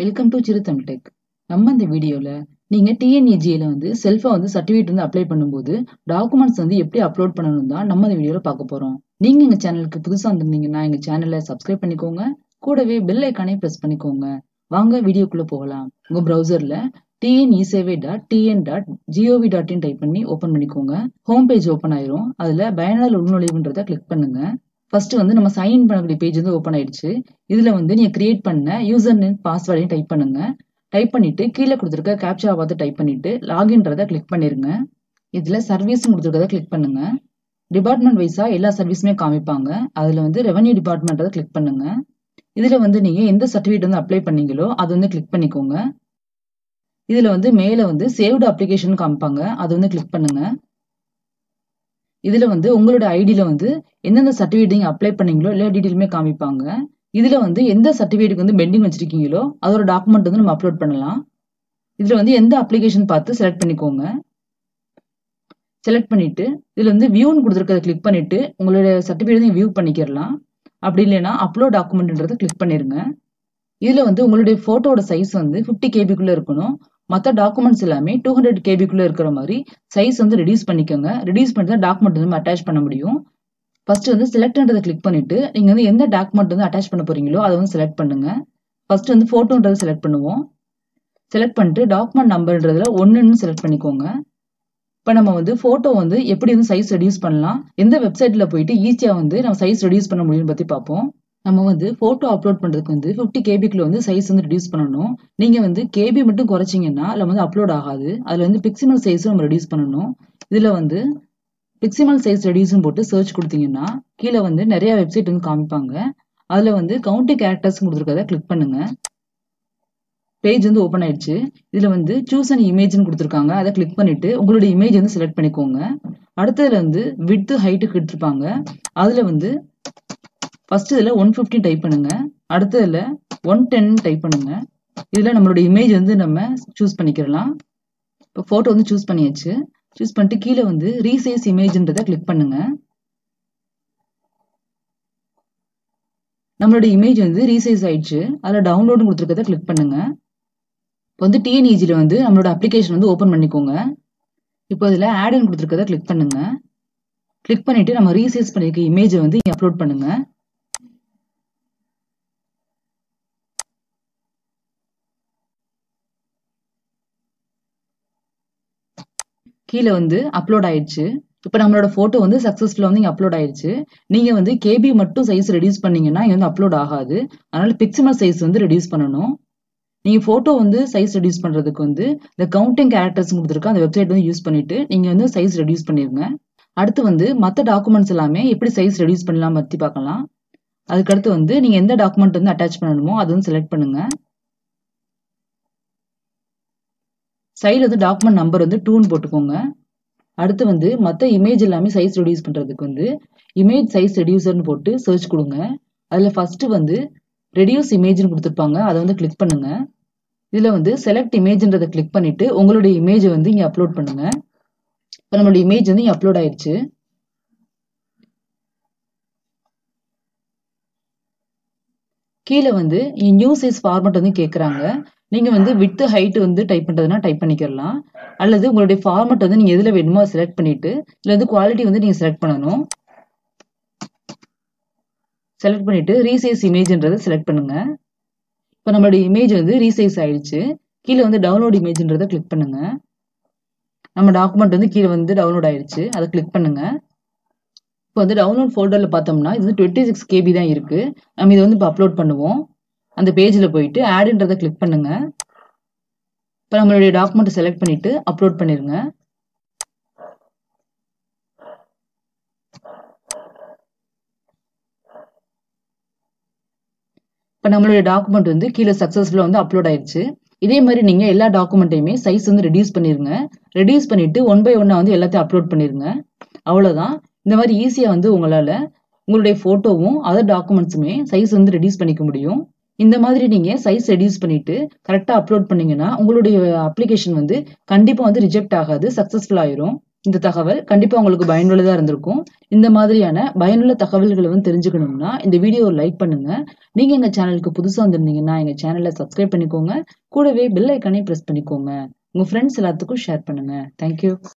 welcome to சிறுத்தமிழ் tech நம்ம இந்த வீடியோல நீங்க டிஎன்இஜியில வந்து செல்ஃபா வந்து சர்டிஃபிகேட் வந்து அப்ளை பண்ணும்போது டாக்குமெண்ட்ஸ் வந்து எப்படி அப்லோட் பண்ணணும் தான் நம்ம இந்த வீடியோல பார்க்க போறோம் நீங்க எங்க சேனலுக்கு புதுசா வந்திருந்தீங்கன்னா எங்க சேனலை சப்ஸ்கிரைப் பண்ணிக்கோங்க கூடவே பெல் ஐக்கானே பிரஸ் பண்ணிக்கோங்க வாங்க வீடியோக்குள்ள போகலாம் உங்க ப்ரௌசர்ல TNeSevai dot TN dot gov dot in type பண்ணி ஓபன் பண்ணிக்கோங்க ஹோம் பேஜ் ஓப்பன் ஆயிரும் அதுல பயனாளர் உள்நுழைவுன்றதை கிளிக் பண்ணுங்க ஃபர்ஸ்ட் வந்து நம்ம சைன் பண்ணக்கூடிய பேஜ் வந்து ஓப்பன் ஆயிடுச்சு இதுல வந்து நீங்க கிரியேட் பண்ண யூசர் நேம் பாஸ்வேர்டையும் டைப் பண்ணுங்க டைப் பண்ணிட்டு கீழே கொடுத்துருக்க கேப்சா பார்த்து டைப் பண்ணிட்டு லாகின்றதை கிளிக் பண்ணிருங்க இதுல சர்வீஸ் கொடுத்துருக்கத கிளிக் பண்ணுங்க டிபார்ட்மெண்ட் வைஸா எல்லா சர்வீஸுமே காமிப்பாங்க அதுல வந்து ரெவன்யூ டிபார்ட்மெண்ட்டை கிளிக் பண்ணுங்க இதுல வந்து நீங்க எந்த சர்டிஃபிகேட் வந்து அப்ளை பண்ணீங்களோ அது வந்து கிளிக் பண்ணிக்கோங்க இதுல வந்து மேல வந்து சேவ்டு அப்ளிகேஷன் காமிப்பாங்க அது வந்து கிளிக் பண்ணுங்க இதுல வந்து உங்களோட ஐடியில வந்து எந்தெந்த சர்டிஃபிகேட் நீங்க அப்ளை பண்ணீங்களோ எல்லா டீட்டெயிலுமே காமிப்பாங்க இதுல வந்து எந்த சர்டிஃபிகேட் வந்து பெண்டிங் வச்சிருக்கீங்களோ அதோட டாக்குமெண்ட் வந்து நம்ம அப்லோட் பண்ணலாம் இதுல வந்து எந்த அப்ளிகேஷன் பார்த்து செலக்ட் பண்ணிக்கோங்க செலக்ட் பண்ணிட்டு இதுல வந்து வியூன்னு கொடுத்துருக்கத கிளிக் பண்ணிட்டு உங்களோட சர்டிஃபிகேட் நீங்க வியூ பண்ணிக்கிறலாம் அப்படி இல்லைன்னா அப்லோட் டாக்குமெண்ட்ன்றதை கிளிக் பண்ணிருங்க இதுல வந்து உங்களுடைய போட்டோட சைஸ் வந்து ஃபிஃப்டி கேபிக்குள்ள இருக்கணும் மற்ற டாக்குமெண்ட்ஸ் எல்லாமே டூ ஹண்ட்ரட் கேபிக்குள்ள இருக்கிற மாதிரி சைஸ் வந்து ரெடியூஸ் பண்ணிக்கோங்க ரெடியூஸ் பண்ணி தான் டாக்குமெண்ட் வந்து அட்டாச் பண்ண முடியும் ஃபர்ஸ்ட் வந்து செலக்ட்ன்றதை கிளிக் பண்ணிட்டு நீங்க வந்து எந்த டாக்குமெண்ட் வந்து அட்டாச் பண்ண போறீங்களோ அதை வந்து செலக்ட் பண்ணுங்க ஃபர்ஸ்ட் வந்து போட்டோன்றதை செலக்ட் பண்ணுவோம் செலக்ட் பண்ணிட்டு டாக்குமெண்ட் நம்பர்ன்றதுல ஒன்றுன்னு செலக்ட் பண்ணிக்கோங்க இப்போ நம்ம வந்து ஃபோட்டோ வந்து எப்படி வந்து சைஸ் ரெடியூஸ் பண்ணலாம் எந்த வெப்சைட்ல போயிட்டு ஈஸியாக வந்து நம்ம சைஸ் ரெடியூஸ் பண்ண முடியும்னு பற்றி பார்ப்போம் நம்ம வந்து ஃபோட்டோ அப்லோட் பண்ணுறதுக்கு வந்து ஃபிஃப்டி கேபிக்குள்ள வந்து சைஸ் வந்து ரெடியூஸ் பண்ணணும் நீங்கள் வந்து கேபி மட்டும் குறைச்சிங்கன்னா அதில் வந்து அப்லோட் ஆகாது அதில் வந்து பிக்சிமல் சைஸும் நம்ம ரெடியூஸ் பண்ணணும் இதில் வந்து பிக்சிமல் சைஸ் ரெடியூஸ்னு போட்டு சர்ச் கொடுத்தீங்கன்னா கீழே வந்து நிறைய வெப்சைட் வந்து காமிப்பாங்க அதில் வந்து கவுண்டி கேரக்டர்ஸ் கொடுத்துருக்கத கிளிக் பண்ணுங்க பேஜ் வந்து ஓப்பன் ஆயிடுச்சு இதுல வந்து சூஸ் அண்ட் இமேஜ்னு கொடுத்துருக்காங்க அதை கிளிக் பண்ணிட்டு உங்களோட இமேஜ் வந்து செலக்ட் பண்ணிக்கோங்க அடுத்ததுல வந்து வித்து ஹைட்டு கொடுத்துருப்பாங்க அதுல வந்து ஃபர்ஸ்ட் இதுல ஒன் ஃபிஃப்டி டைப் பண்ணுங்க அடுத்ததுல ஒன் டென் டைப் பண்ணுங்க இதுல நம்மளோட இமேஜ் வந்து நம்ம சூஸ் பண்ணிக்கிறலாம் இப்போ போட்டோ வந்து சூஸ் பண்ணியாச்சு சூஸ் பண்ணிட்டு கீழே வந்து ரீசைஸ் இமேஜ்ன்றதை கிளிக் பண்ணுங்க நம்மளோட இமேஜ் வந்து ரீசைஸ் ஆயிடுச்சு அதில் டவுன்லோடு கொடுத்துருக்கத கிளிக் பண்ணுங்க இப்போ வந்து டிஎன்இஜியில் வந்து நம்மளோட அப்ளிகேஷன் வந்து ஓப்பன் பண்ணிக்கோங்க இப்போ இதில் ஆடுன்னு கொடுத்துருக்கத கிளிக் பண்ணுங்க கிளிக் பண்ணிட்டு நம்ம ரீசைஸ் பண்ணியிருக்க இமேஜை வந்து இங்கே அப்லோட் பண்ணுங்க கீழே வந்து அப்லோட் ஆயிடுச்சு இப்போ நம்மளோட ஃபோட்டோ வந்து சக்ஸஸ்ஃபுல்லாக வந்து இங்கே அப்லோட் ஆயிடுச்சு நீங்கள் வந்து கேபி மட்டும் சைஸ் ரெடியூஸ் பண்ணீங்கன்னா இங்கே வந்து அப்லோட் ஆகாது அதனால பிக்சிமல் சைஸ் வந்து ரெடியூஸ் பண்ணணும் நீங்கள் ஃபோட்டோ வந்து சைஸ் ரெடியூஸ் பண்ணுறதுக்கு வந்து இந்த கவுண்டிங் கேரக்டர்ஸ் கொடுத்துருக்க அந்த வெப்சைட் வந்து யூஸ் பண்ணிட்டு நீங்கள் வந்து சைஸ் ரெடியூஸ் பண்ணிருங்க அடுத்து வந்து மற்ற டாக்குமெண்ட்ஸ் எல்லாமே எப்படி சைஸ் ரெடியூஸ் பண்ணலாம் பற்றி பார்க்கலாம் அதுக்கடுத்து வந்து நீங்கள் எந்த டாக்குமெண்ட் வந்து அட்டாச் பண்ணணுமோ அதை வந்து செலக்ட் பண்ணுங்க சைடில் வந்து டாக்குமெண்ட் நம்பர் வந்து டூன்னு போட்டுக்கோங்க அடுத்து வந்து மற்ற இமேஜ் எல்லாமே சைஸ் ரெடியூஸ் பண்ணுறதுக்கு வந்து இமேஜ் சைஸ் ரெடியூசர்னு போட்டு சர்ச் கொடுங்க அதில் ஃபர்ஸ்ட் வந்து ரெடியூஸ் இமேஜ்னு கொடுத்துருப்பாங்க அதை வந்து கிளிக் பண்ணுங்க இதில் வந்து செலக்ட் இமேஜ்ன்றதை கிளிக் பண்ணிட்டு உங்களுடைய இமேஜை வந்து இங்கே அப்லோட் பண்ணுங்க இப்போ நம்மளோட இமேஜ் வந்து இங்கே அப்லோட் ஆயிடுச்சு கீழே வந்து நியூ சைஸ் ஃபார்மட் வந்து கேட்குறாங்க நீங்க வந்து வித் ஹைட் வந்து டைப் பண்றதுனா டைப் பண்ணிக்கலாம் அல்லது உங்களுடைய ஃபார்மட் வந்து நீங்க எதுல வேணுமோ செலக்ட் பண்ணிட்டு இதுல வந்து குவாலிட்டி வந்து நீங்க செலக்ட் பண்ணணும் செலக்ட் பண்ணிட்டு ரீசைஸ் இமேஜ்ன்றதை செலக்ட் பண்ணுங்க இப்போ நம்மளுடைய இமேஜ் வந்து ரீசைஸ் ஆயிடுச்சு கீழே வந்து டவுன்லோட் இமேஜ்ன்றதை கிளிக் பண்ணுங்க நம்ம டாக்குமெண்ட் வந்து கீழே வந்து டவுன்லோட் ஆயிடுச்சு அதை கிளிக் பண்ணுங்க இப்போ வந்து டவுன்லோட் ஃபோல்டரில் பார்த்தோம்னா இது வந்து டுவெண்ட்டி சிக்ஸ் கேபி தான் இருக்கு நம்ம இதை வந்து இப்போ அப்லோட் பண்ணுவோம் அந்த பேஜில் போயிட்டு ஆடுன்றதை கிளிக் பண்ணுங்க இப்போ நம்மளுடைய டாக்குமெண்ட்டை செலக்ட் பண்ணிட்டு அப்லோட் பண்ணிருங்க இப்போ நம்மளுடைய டாக்குமெண்ட் வந்து கீழே சக்ஸஸ்ஃபுல்லாக வந்து அப்லோட் ஆயிடுச்சு இதே மாதிரி நீங்கள் எல்லா டாக்குமெண்ட்டையுமே சைஸ் வந்து ரெடியூஸ் பண்ணிருங்க ரெடியூஸ் பண்ணிட்டு ஒன் பை ஒன்னாக வந்து எல்லாத்தையும் அப்லோட் பண்ணிருங்க அவ்வளோதான் இந்த மாதிரி ஈஸியாக வந்து உங்களால் உங்களுடைய ஃபோட்டோவும் அதர் டாக்குமெண்ட்ஸுமே சைஸ் வந்து ரெடியூஸ் பண்ணிக்க முடியும் இந்த மாதிரி நீங்க சைஸ் ரெடியூஸ் பண்ணிட்டு கரெக்டா அப்லோட் பண்ணீங்கன்னா உங்களுடைய அப்ளிகேஷன் வந்து கண்டிப்பா வந்து ரிஜெக்ட் ஆகாது சக்சஸ்ஃபுல் ஆயிரும் இந்த தகவல் கண்டிப்பா உங்களுக்கு பயனுள்ளதா இருந்திருக்கும் இந்த மாதிரியான பயனுள்ள தகவல்களை வந்து தெரிஞ்சுக்கணும்னா இந்த வீடியோ லைக் பண்ணுங்க நீங்க எங்க சேனலுக்கு புதுசா வந்திருந்தீங்கன்னா எங்க சேனலை சப்ஸ்கிரைப் பண்ணிக்கோங்க கூடவே பெல் ஐக்கானே பிரஸ் பண்ணிக்கோங்க உங்க ஃப்ரெண்ட்ஸ் எல்லாத்துக்கும் ஷேர் பண்ணுங்க தேங்க்யூ